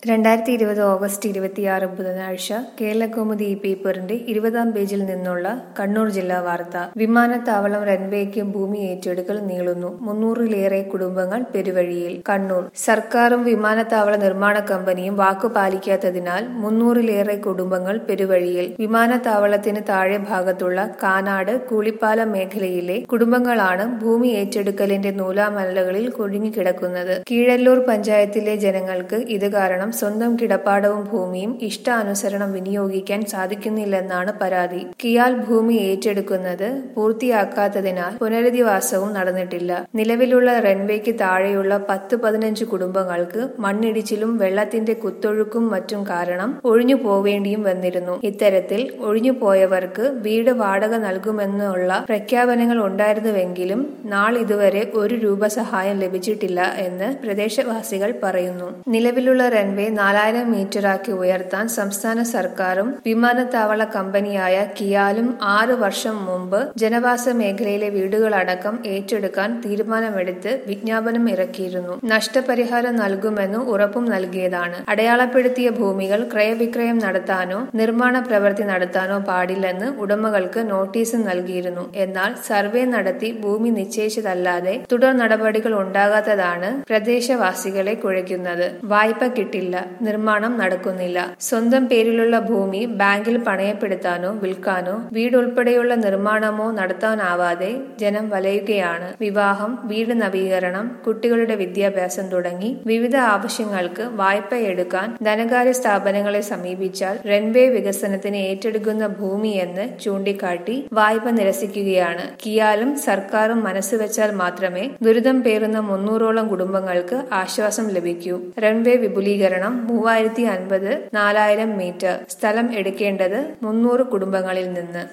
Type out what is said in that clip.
രണ്ടായിരത്തി ഇരുപത് ഓഗസ്റ്റ് ഇരുപത്തിയാറ് ബുധനാഴ്ച കേരളകൗമുദി ഈ പേപ്പറിന്റെ ഇരുപതാം പേജിൽ നിന്നുള്ള കണ്ണൂർ ജില്ലാ വാർത്ത വിമാനത്താവളം റൺവേക്ക് ഭൂമി ഏറ്റെടുക്കൽ നീളുന്നു മുന്നൂറിലേറെ കുടുംബങ്ങൾ പെരുവഴിയിൽ കണ്ണൂർ സർക്കാരും വിമാനത്താവള നിർമ്മാണ കമ്പനിയും വാക്കു പാലിക്കാത്തതിനാൽ മുന്നൂറിലേറെ കുടുംബങ്ങൾ പെരുവഴിയിൽ വിമാനത്താവളത്തിന് താഴെ ഭാഗത്തുള്ള കാനാട് കൂളിപ്പാലം മേഖലയിലെ കുടുംബങ്ങളാണ് ഭൂമി ഏറ്റെടുക്കലിന്റെ നൂലാമലകളിൽ കുടുങ്ങിക്കിടക്കുന്നത് കീഴല്ലൂർ പഞ്ചായത്തിലെ ജനങ്ങൾക്ക് ഇത് കാരണം സ്വന്തം കിടപ്പാടവും ഭൂമിയും ഇഷ്ടാനുസരണം വിനിയോഗിക്കാൻ സാധിക്കുന്നില്ലെന്നാണ് പരാതി കിയാൽ ഭൂമി ഏറ്റെടുക്കുന്നത് പൂർത്തിയാക്കാത്തതിനാൽ പുനരധിവാസവും നടന്നിട്ടില്ല നിലവിലുള്ള റൺവേക്ക് താഴെയുള്ള പത്ത് പതിനഞ്ച് കുടുംബങ്ങൾക്ക് മണ്ണിടിച്ചിലും വെള്ളത്തിന്റെ കുത്തൊഴുക്കും മറ്റും കാരണം ഒഴിഞ്ഞു പോവേണ്ടിയും വന്നിരുന്നു ഇത്തരത്തിൽ ഒഴിഞ്ഞു പോയവർക്ക് വീട് വാടക നൽകുമെന്നുള്ള പ്രഖ്യാപനങ്ങൾ ഉണ്ടായിരുന്നുവെങ്കിലും നാളിതുവരെ ഒരു രൂപ സഹായം ലഭിച്ചിട്ടില്ല എന്ന് പ്രദേശവാസികൾ പറയുന്നു നിലവിലുള്ള റൺവേ നാലായിരം മീറ്ററാക്കി ഉയർത്താൻ സംസ്ഥാന സർക്കാരും വിമാനത്താവള കമ്പനിയായ കിയാലും ആറ് വർഷം മുമ്പ് ജനവാസ മേഖലയിലെ വീടുകളടക്കം ഏറ്റെടുക്കാൻ തീരുമാനമെടുത്ത് വിജ്ഞാപനം ഇറക്കിയിരുന്നു നഷ്ടപരിഹാരം നൽകുമെന്ന് ഉറപ്പും നൽകിയതാണ് അടയാളപ്പെടുത്തിയ ഭൂമികൾ ക്രയവിക്രയം നടത്താനോ നിർമ്മാണ പ്രവൃത്തി നടത്താനോ പാടില്ലെന്ന് ഉടമകൾക്ക് നോട്ടീസ് നൽകിയിരുന്നു എന്നാൽ സർവേ നടത്തി ഭൂമി നിശ്ചയിച്ചതല്ലാതെ തുടർ നടപടികൾ ഉണ്ടാകാത്തതാണ് പ്രദേശവാസികളെ കുഴയ്ക്കുന്നത് വായ്പ കിട്ടില്ല നിർമ്മാണം നടക്കുന്നില്ല സ്വന്തം പേരിലുള്ള ഭൂമി ബാങ്കിൽ പണയപ്പെടുത്താനോ വിൽക്കാനോ വീടുൾപ്പെടെയുള്ള നിർമ്മാണമോ നടത്താനാവാതെ ജനം വലയുകയാണ് വിവാഹം വീട് നവീകരണം കുട്ടികളുടെ വിദ്യാഭ്യാസം തുടങ്ങി വിവിധ ആവശ്യങ്ങൾക്ക് വായ്പയെടുക്കാൻ ധനകാര്യ സ്ഥാപനങ്ങളെ സമീപിച്ചാൽ റൺവേ വികസനത്തിന് ഏറ്റെടുക്കുന്ന ഭൂമി എന്ന് ചൂണ്ടിക്കാട്ടി വായ്പ നിരസിക്കുകയാണ് കിയാലും സർക്കാരും മനസ്സുവെച്ചാൽ മാത്രമേ ദുരിതം പേറുന്ന മുന്നൂറോളം കുടുംബങ്ങൾക്ക് ആശ്വാസം ലഭിക്കൂ റൺവേ വിപുലീകരണം മൂവായിരത്തി അൻപത് നാലായിരം മീറ്റർ സ്ഥലം എടുക്കേണ്ടത് മുന്നൂറ് കുടുംബങ്ങളിൽ നിന്ന്